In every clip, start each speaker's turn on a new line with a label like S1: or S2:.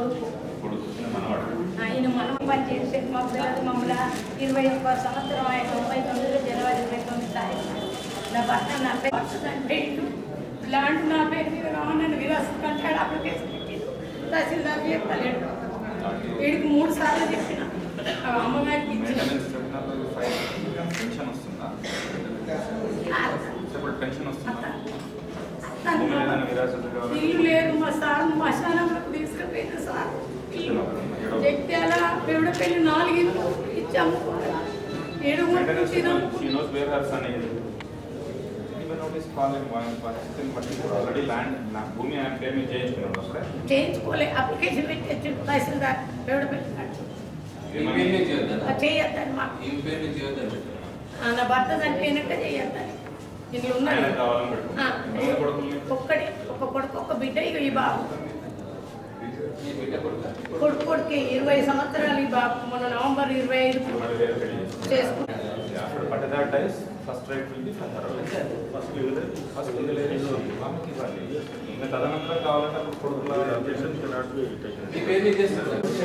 S1: కొడుకు
S2: కొడుకు మనవాడు
S1: ఆయన మనం పనిచేసే మా పిల్లలు మమ్మల్ని ఇరవై ఒక్క సంవత్సరం ఆయన తొంభై తొమ్మిదిలో జనవరి ఇరవై తొమ్మిది తారీఖు నా భర్త నా పేరు భర్త చనిపోయిండు ల్యాండ్ నా పేరు మీద కావాలని విరాసత్ కంటాడు అప్లికేషన్ పెట్టిండు తహసీల్దార్ చెప్తలేడు వీడికి మూడు సార్లు చెప్పిన ఆ అమ్మగారికి ఇచ్చిన
S2: మెయింటెనెన్స్ చెప్పినప్పుడు ఫైవ్ పెన్షన్ వస్తుందా ఇప్పుడు పెన్షన్ వస్తుందా భూమి ఏదైనా విరాసత్ కావాలి
S1: ఇల్లు లేదు మా సార్ మశానంలోకి తీసుకుపోయిన సార్ జగిత్యాల పెళ్ళి నాలుగు ఇల్లు ఇచ్చి అమ్ముకున్నాడు ఏడు
S2: మెయింటెనెన్స్
S1: తినాము
S2: she knows where her son is even notice calling one పరిస్థితిని బట్టి ఆల్రెడీ ల్యాండ్ నా భూమి ఆయన పేరు మీద చేయించుకున్నాడు అప్పుడే
S1: చేయించుకోలే అప్లికేషన్ పెట్టి తహసీల్దార్ పెళ్ళి చేయొద్దని మాకు ఆ, నా భర్త చనిపోయినాక చేయొద్దని ఇంట్లో
S2: ఆయన
S1: ఉన్నది
S2: కావాలని పెట్టు
S1: ఆ,
S2: ఎంతమంది కొడుకుల్ని
S1: ఒక్కడే ఒక కొడుకు ఒక బిడ్డ ఇక ఈ బాబు కొడుకు కొడుకు ఇరవై సంవత్సరాలు ఈ బాబు మొన్న నవంబర్ ఇరవై ఐదు
S2: మళ్ళీ వేరే పెళ్లి చేసుకున్నాడు
S1: చేసుకున్నాడు
S2: After but that dies, first right will be for her. First legal first legal age ఆమెకి ఇవ్వాలి. ఇంకా తదనంతరం కావాలంటే అప్పుడు కొడుకుల అబ్జెక్షన్ కెనాట్ బి టేకెన్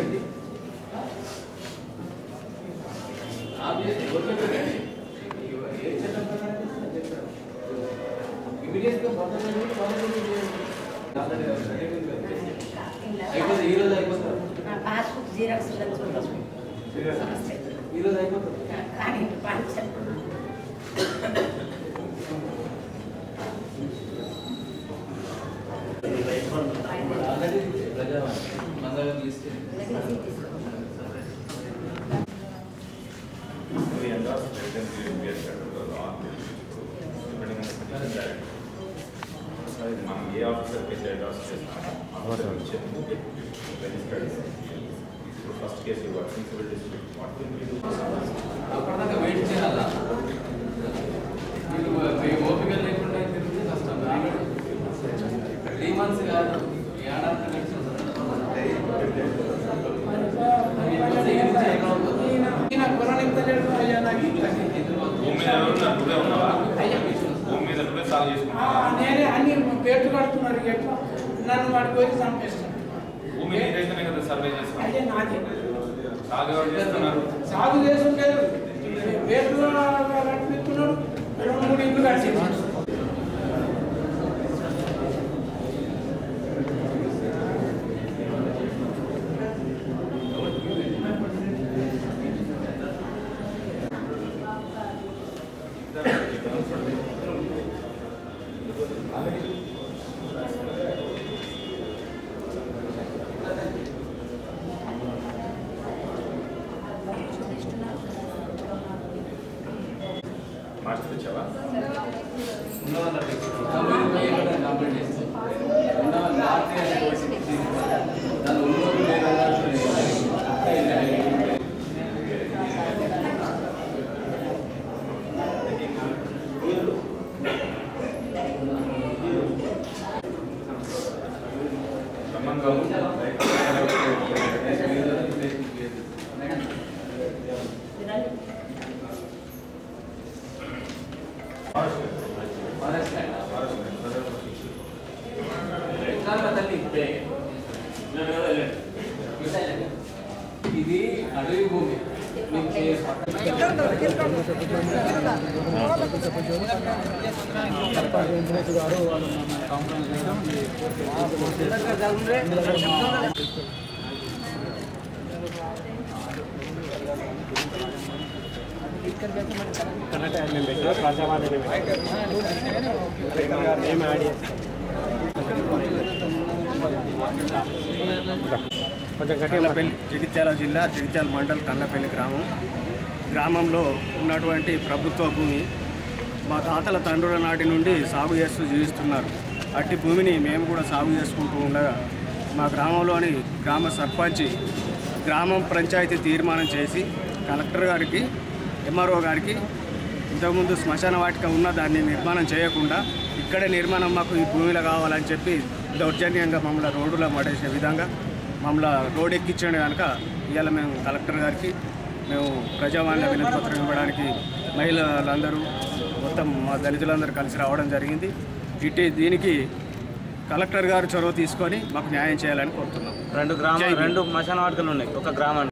S3: అయిపోతుంది ఈ రోజు అయిపోతుంది
S1: నా పాస్బుక్ జీరాక్స్ చూడచ్చు సమస్య
S3: ఈ రోజు అయిపోతుంది
S1: కానీ పంచాలి
S3: ఆల్రెడీ ప్రజా మందరం తీసుకెళ్ళి
S2: We endorse president, we we are scheduled to law, depending on the petition direct. So ఇది మనం ఏ ఆఫీసర్ అయితే ఎండార్స్ చేస్తామో ఆఫీసర్ వచ్చే రిజిస్టర్డ్ ఇప్పుడు ఫస్ట్ కేసు ఇవ్వాలి civil district what will be
S3: అప్పటిదాకా వెయిట్ చేయాలా మీకు మీ ఓపిక లేకుండా తిరిగితే కష్టం త్రీ మంత్స్ కాదు ఏడాది కలిసి
S2: భూమి మీద ఎవరు ఉన్నారు? నువ్వే ఉన్నావా భూమి మీద నువ్వే సాగు
S4: ఆ,
S2: చేసుకుంటున్నావా
S4: నేనే అన్ని పేటు కడుతున్నారు ఎట్లా నన్ను వాడికి వచ్చి చంపేస్తాను
S2: భూమి నీదైతేనే కదా సర్వే చేస్తాం
S4: అదే నాదే
S2: సాగు ఎవరు చేస్తున్నారు
S4: సాగు చేసుంటారు పేటు కట్టిస్తున్నాడు రెండు మూడు ఇంట్లు కట్టేసాడు
S2: మార్చి తెచ్చావా
S3: కంప్లీట్ చేస్తాం దాని ఉన్నోళ్ళు లేదా
S2: సంబంధం
S3: ఇది అడవి భూమి మీకు చే-
S5: కన్నపల్లి జగిత్యాల జిల్లా జగిత్యాల మండల్ కన్నపల్లి గ్రామం గ్రామంలో ఉన్నటువంటి ప్రభుత్వ భూమి మా తాతల తండ్రుల నాటి నుండి సాగు చేస్తూ జీవిస్తున్నారు అట్టి భూమిని మేము కూడా సాగు చేసుకుంటూ ఉండగా మా గ్రామంలోని గ్రామ సర్పంచ్ గ్రామం పంచాయతీ తీర్మానం చేసి కలెక్టర్ గారికి ఎంఆర్ఓ గారికి ఇంతకుముందు శ్మశాన వాటిక ఉన్న దాన్ని నిర్మాణం చేయకుండా ఇక్కడే నిర్మాణం మాకు ఈ భూమిలో కావాలని చెప్పి దౌర్జన్యంగా మమ్మల్ని రోడ్డులో పడేసే విధంగా మమ్మల్ని రోడ్ ఎక్కించండి కనుక ఇవాళ మేము కలెక్టర్ గారికి మేము ప్రజావాణిలో వినతి పత్రం ఇవ్వడానికి మహిళలందరూ మొత్తం మా దళితులందరూ కలిసి రావడం జరిగింది ఇటు దీనికి కలెక్టర్ గారు చొరవ తీసుకొని మాకు న్యాయం చేయాలని కోరుతున్నాం
S6: రెండు గ్రామాలు
S5: జై భీమ్.
S6: రెండు మశాన వాటికలు ఉన్నాయి ఒక గ్రామానికి